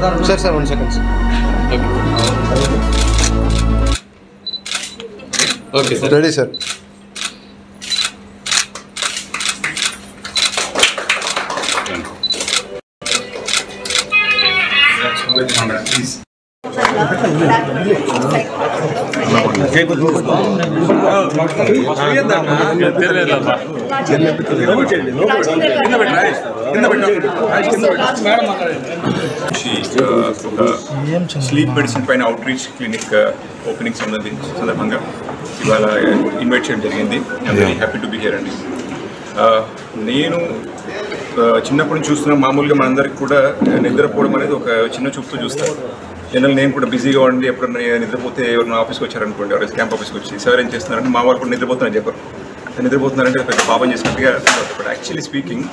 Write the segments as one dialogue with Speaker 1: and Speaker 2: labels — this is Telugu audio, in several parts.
Speaker 1: sir sir one second sir
Speaker 2: okay sir
Speaker 1: ready sir
Speaker 3: ఒక స్లీప్ మెడిసిన్ పైన అవుట్ రీచ్ క్లినిక్ ఓపెనింగ్ సంబంధించి సందర్భంగా ఇవాళ ఇన్వైట్ చేయడం జరిగింది very happy to be here అండి Uh, నేను uh, చిన్నప్పటి నుంచి చూస్తున్న మామూలుగా మనందరికి కూడా నిద్రపోవడం అనేది ఒక చిన్న చూపుతో చూస్తారు జనరల్ నేను కూడా బిజీగా ఉండి ఎప్పుడన్నా నిద్రపోతే ఎవరైనా ఆఫీస్కి వచ్చారనుకోండి ఎవరైనా క్యాంప్ ఆఫీస్కి వచ్చి సార్ ఏం చేస్తున్నారంటే మా వాళ్ళు కూడా నిద్రపోతున్నారని చెప్పారు నిద్రపోతున్నారంటే పెద్ద పాపం చేసినట్టుగా బట్ యాక్చువల్లీ స్పీకింగ్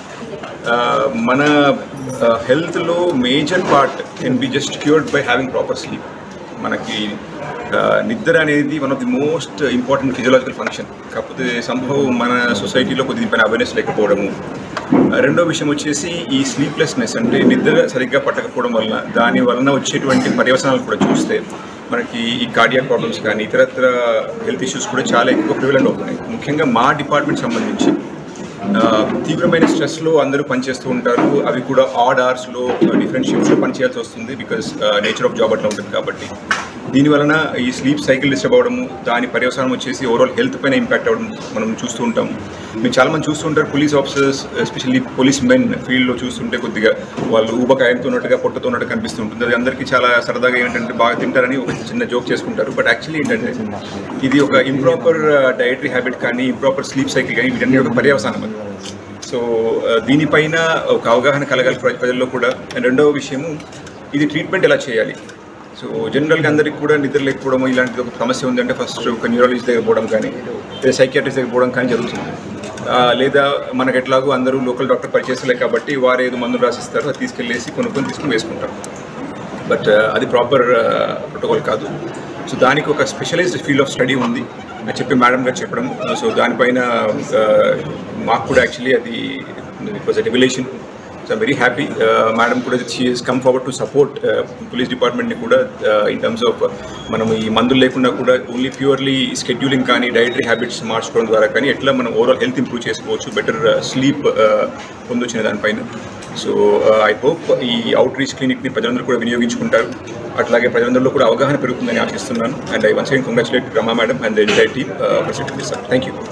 Speaker 3: మన హెల్త్లో major part can be just cured by having proper sleep మనకి ఆ, నిద్ర అనేది one of the most important physiological function కాకపోతే సంభవం మన సొసైటీలో కొద్ది దీనిపైన అవేర్నెస్ లేకపోవడము ఆ, రెండో విషయం వచ్చేసి ఈ స్లీప్లెస్నెస్ అంటే నిద్ర సరిగ్గా పట్టకపోవడం వలన దాని వలన వచ్చేటువంటి పర్యవసనాలు కూడా చూస్తే మనకి ఈ కార్డియాక్ ప్రాబ్లమ్స్ కానీ ఇతరత్ర హెల్త్ ఇష్యూస్ కూడా చాలా ఎక్కువ ప్రివలెంట్ అవుతున్నాయి ముఖ్యంగా మా డిపార్ట్మెంట్ సంబంధించి ఆ, తీవ్రమైన స్ట్రెస్లో అందరూ పనిచేస్తూ ఉంటారు అవి కూడా ఆడ్ అవర్స్లో డిఫరెంట్ షిఫ్ట్స్లో పనిచేయాల్సి వస్తుంది బికాస్ నేచర్ ఆఫ్ జాబ్ అట్లా ఉంటుంది కాబట్టి దీని వలన ఈ స్లీప్ సైకిల్ డిస్టర్బ్ అవ్వడము దాని పర్యవసానం వచ్చేసి ఓవరాల్ హెల్త్ పైన ఇంపాక్ట్ అవ్వడం మనం చూస్తూ ఉంటాం మీరు చాలా మంది చూస్తుంటారు police officers especially policemen ఫీల్డ్లో చూస్తుంటే కొద్దిగా వాళ్ళు ఊబకాయంతో ఉన్నట్టుగా పొట్టతో ఉన్నట్టు కనిపిస్తుంటుంది అది అందరికీ చాలా సరదాగా ఏంటంటే బాగా తింటారని ఒక చిన్న జోక్ చేసుకుంటారు బట్ యాక్చువల్లీ ఏంటంటే ఇది ఒక ఇంప్రాపర్ డైటరీ హ్యాబిట్ కానీ ఇంప్రాపర్ స్లీప్ సైకిల్ కానీ వీటన్ని ఒక పర్యవసానం అది సో ఆ, దీనిపైన ఒక అవగాహన కలగాలి ప్ర- ప్రజల్లో కూడా అండ్ రెండవ విషయము ఇది ట్రీట్మెంట్ ఎలా చేయాలి సో జనరల్గా అందరికి కూడా నిద్ర లేకపోవడం ఇలాంటిది ఒక సమస్య ఉందంటే ఫస్ట్ ఒక న్యూరాలజిస్ట్ దగ్గర పోవడం కానీ లేదా సైకియాట్రిస్ట్ దగ్గర పోవడం కానీ జరుగుతుంది ఆ, లేదా మనకు ఎట్లాగో అందరూ లోకల్ డాక్టర్ పరిచయలే కాబట్టి వారు ఏదో మందులు రాసిస్తారు అది తీసుకెళ్ళేసి కొనుక్కొని తీసుకుని వేసుకుంటారు బట్ అది ప్రాపర్ ప్రోటోకాల్ కాదు సో దానికి ఒక స్పెషలైజ్డ్ ఫీల్డ్ ఆఫ్ స్టడీ ఉంది అని చెప్పి మేడం గారు చెప్పడం సో దానిపైన uh, మాకు కూడా యాక్చువల్లీ అది it was a revolution so very happy madam కూడా she has come forward to support police డిపార్ట్మెంట్ని కూడా ఇన్ టర్మ్స్ ఆఫ్ మనం ఈ మందులు లేకుండా కూడా ఓన్లీ ప్యూర్లీ స్కెడ్యూలింగ్ కానీ డైటరీ హ్యాబిట్స్ మార్చుకోవడం ద్వారా కానీ ఎట్లా మనం ఓవరాల్ హెల్త్ ఇంప్రూవ్ చేసుకోవచ్చు బెటర్ స్లీప్ పొందొచ్చిన దానిపైన సో ఐ హోప్ ఈ అవుట్ రీచ్ క్లినిక్ని ప్రజలందరూ కూడా వినియోగించుకుంటారు అట్లాగే ప్రజలందరిలో కూడా అవగాహన పెరుగుతుందని ఆశిస్తున్నాను and I once again congratulate Rama madam and the entire team president sir thank you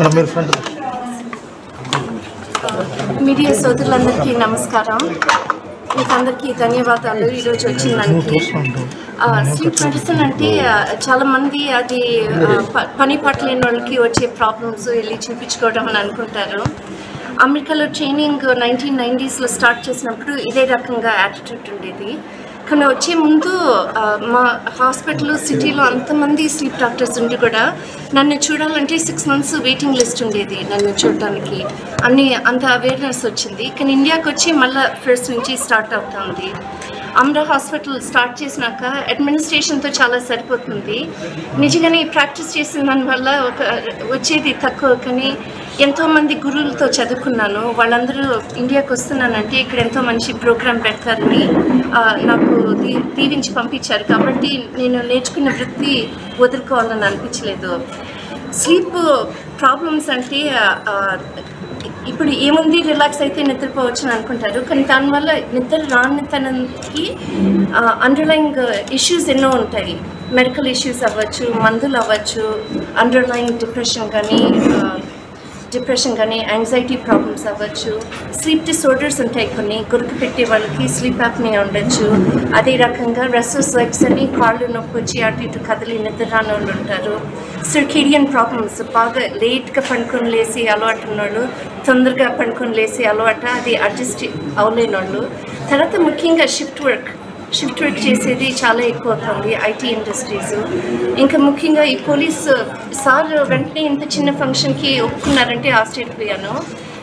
Speaker 4: media సోదరులందరికీ నమస్కారం మీకు అందరికీ ధన్యవాదాలు ఈరోజు వచ్చిన దానికి స్లీప్ మెడిసిన్ అంటే ఆ, చాలా మంది అది ఆ, ప- పని పట్టలేని వాళ్ళకి వచ్చే ప్రాబ్లమ్స్ వెళ్ళి చూపించుకోవడం అని అనుకుంటారు అమెరికాలో ట్రైనింగ్ నైన్టీన్ నైంటీస్లో స్టార్ట్ చేసినప్పుడు ఇదే రకంగా యాటిట్యూడ్ ఉండేది కానీ వచ్చే ముందు ఆ, మా హాస్పిటల్ సిటీలో అంతమంది స్లీప్ డాక్టర్స్ ఉండి కూడా నన్ను చూడాలంటే సిక్స్ మంత్స్ వెయిటింగ్ లిస్ట్ ఉండేది నన్ను చూడటానికి అన్ని అంత అవేర్నెస్ వచ్చింది కానీ ఇండియాకి వచ్చి మళ్ళీ ఫస్ట్ నుంచి స్టార్ట్ అవుతుంది అమరా హాస్పిటల్ స్టార్ట్ చేసినాక అడ్మినిస్ట్రేషన్తో చాలా సరిపోతుంది నిజంగానే ప్రాక్టీస్ చేసిన దానివల్ల ఒక వచ్చేది తక్కువ కానీ ఎంతోమంది గురువులతో చదువుకున్నాను వాళ్ళందరూ ఇండియాకి వస్తున్నానంటే ఇక్కడ ఎంతో మంచి ప్రోగ్రాం పెడతారని ఆ, నాకు దీ దీవించి పంపించారు కాబట్టి నేను నేర్చుకున్న వృత్తి వదులుకోవాలని అనిపించలేదు స్లీప్ ప్రాబ్లమ్స్ అంటే ఆ, ఇప్పుడు ఏముంది రిలాక్స్ అయితే నిద్రపోవచ్చు అని అనుకుంటారు కానీ దానివల్ల నిద్ర రానితనానికి అండర్లైంగ్ ఇష్యూస్ ఎన్నో ఉంటాయి మెడికల్ ఇష్యూస్ అవ్వచ్చు మందులు అవ్వచ్చు అండర్లైంగ్ డిప్రెషన్ కానీ డిప్రెషన్ కానీ యాంగ్జైటీ ప్రాబ్లమ్స్ అవ్వచ్చు స్లీప్ డిసార్డర్స్ ఉంటాయి కొన్ని గురికి పెట్టే వాళ్ళకి స్లీప్ యాప్ని ఉండొచ్చు అదే రకంగా రెస్ట్లెస్ లెగ్స్ అని కాళ్ళు నొప్పి వచ్చి అటు ఇటు కదిలి నిద్ర రాని వాళ్ళు ఉంటారు సిర్కేడియన్ ప్రాబ్లమ్స్ బాగా లేట్గా పండుకొని లేసి అలవాటు ఉన్నోళ్ళు తొందరగా పండుకొని లేసి అలవాటు అది అడ్జస్ట్ అవ్వలేని వాళ్ళు తర్వాత ముఖ్యంగా షిఫ్ట్ వర్క్ షిఫ్ట్ వర్క్ చేసేది చాలా ఎక్కువ అవుతుంది ఐటీ ఇండస్ట్రీస్ ఇంకా ముఖ్యంగా ఈ పోలీస్ సార్ వెంటనే ఇంత చిన్న ఫంక్షన్కి ఒప్పుకున్నారంటే ఆశ్చర్యపోయాను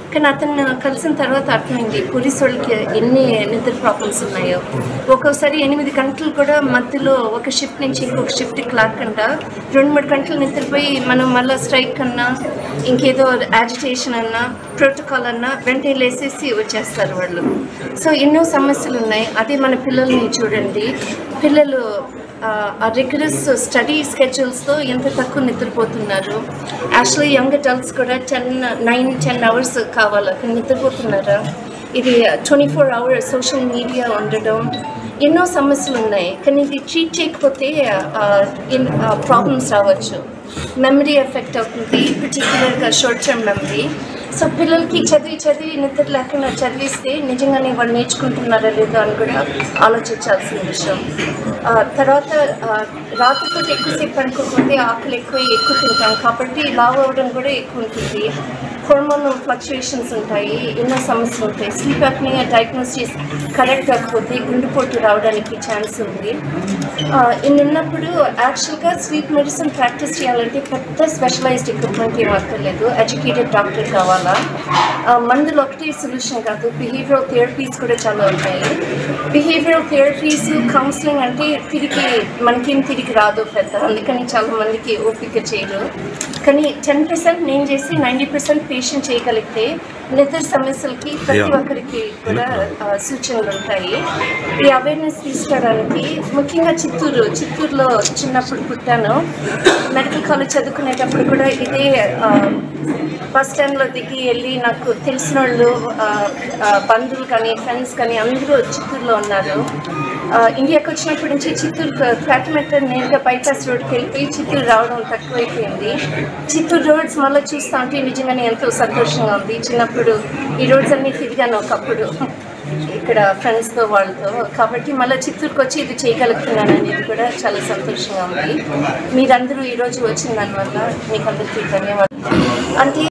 Speaker 4: కానీ అతను కలిసిన తర్వాత అర్థమైంది పోలీసు వాళ్ళకి ఎన్ని నిద్ర ప్రాబ్లమ్స్ ఉన్నాయో ఒక్కోసారి ఎనిమిది గంటలు కూడా మధ్యలో ఒక షిఫ్ట్ నుంచి ఇంకొక షిఫ్ట్కి లాక్కుండా రెండు మూడు గంటలు నిద్రపోయి మనం మళ్ళీ స్ట్రైక్ అన్నా ఇంకేదో యాజిటేషన్ అన్నా ప్రోటోకాల్ అన్నా వెంటనే లేసేసి వచ్చేస్తారు వాళ్ళు సో ఎన్నో సమస్యలు ఉన్నాయి అదే మన పిల్లల్ని చూడండి పిల్లలు ఆ రిగరస్ స్టడీ స్కెడ్యూల్స్తో ఎంత తక్కువ నిద్రపోతున్నారు యాక్చువల్లీ యంగ్ అడల్ట్స్ కూడా టెన్ నైన్ టెన్ అవర్స్ కావాలి అక్కడ నిద్రపోతున్నారా ఇది twenty four hours social media ఉండడం ఎన్నో సమస్యలు ఉన్నాయి కానీ ఇది ట్రీట్ చేయకపోతే ప్రాబ్లమ్స్ రావచ్చు మెమరీ ఎఫెక్ట్ అవుతుంది పర్టికులర్గా షార్ట్ టర్మ్ మెమరీ సో పిల్లలకి చదివి చదివి నిద్ర లేకుండా చదివిస్తే నిజంగానే వాళ్ళు నేర్చుకుంటున్నారా లేదా అని కూడా ఆలోచించాల్సిన విషయం ఆ, తర్వాత ఆ, రాత్రిపూట ఎక్కువసేపు పడుకోకపోతే ఆకలి ఎక్కువ ఎక్కువ తింటాం కాబట్టి లావ్ అవ్వడం కూడా ఎక్కువ ఉంటుంది హార్మోన్ ఫ్లక్చుయేషన్స్ ఉంటాయి ఎన్నో సమస్యలు ఉంటాయి స్లీప్ అప్నియా డయాగ్నోస్ చేసి కరెక్ట్ కాకపోతే గుండెపోటు రావడానికి ఛాన్స్ ఉంది ఆ, ఇన్ని ఉన్నప్పుడు యాక్చువల్గా స్లీప్ మెడిసిన్ ప్రాక్టీస్ చేయాలంటే పెద్ద స్పెషలైజ్డ్ ఎక్విప్మెంట్ ఏం అక్కర్లేదు ఎడ్యుకేటెడ్ డాక్టర్ కావాలా ఆ, మందులు ఒకటే సొల్యూషన్ కాదు బిహేవియరల్ థెరపీస్ కూడా చాలా ఉన్నాయి బిహేవియరల్ థెరపీస్ కౌన్సిలింగ్ అంటే తిరిగి మనకేం తిరిగి రాదు పెద్ద అందుకని చాలా మందికి ఓపిక చేయరు కానీ టెన్ పర్సెంట్ నేను చేసి నైంటీ పర్సెంట్ పేషెంట్ చేయగలిగితే నిద్ర సమస్యలకి ప్రతి ఒక్కరికి కూడా ఆ, సూచనలు ఉంటాయి ఈ అవేర్నెస్ తీసుకురావడానికి ముఖ్యంగా చిత్తూరు చిత్తూరులో చిన్నప్పుడు పుట్టాను మెడికల్ కాలేజ్ చదువుకునేటప్పుడు కూడా ఇదే ఆ, బస్ స్టాండ్లో దిగి వెళ్ళి నాకు తెలిసిన వాళ్ళు ఆ, ఆ, బంధువులు కానీ ఫ్రెండ్స్ కానీ అందరూ చిత్తూరులో ఉన్నారు ఆ, ఇండియాకి వచ్చినప్పటి నుంచి చిత్తూరు కాటమెట్టర్ నేరుగా బైపాస్ రోడ్కి వెళ్ళిపోయి చిత్తూరు రావడం తక్కువైపోయింది చిత్తూరు రోడ్స్ మళ్ళీ చూస్తా ఉంటే నిజంగానే ఎంతో సంతోషంగా ఉంది చిన్నప్పుడు ఈ రోడ్స్ అన్నీ తిరిగాను ఒకప్పుడు ఇక్కడ ఫ్రెండ్స్తో వాళ్ళతో కాబట్టి మళ్ళీ చిత్తూరుకి వచ్చి ఇది చేయగలుగుతున్నాను అనేది కూడా చాలా సంతోషంగా ఉంది మీరందరూ ఈరోజు వచ్చిన దానివల్ల మీకు అందరికీ ధన్యవాదాలు అంటే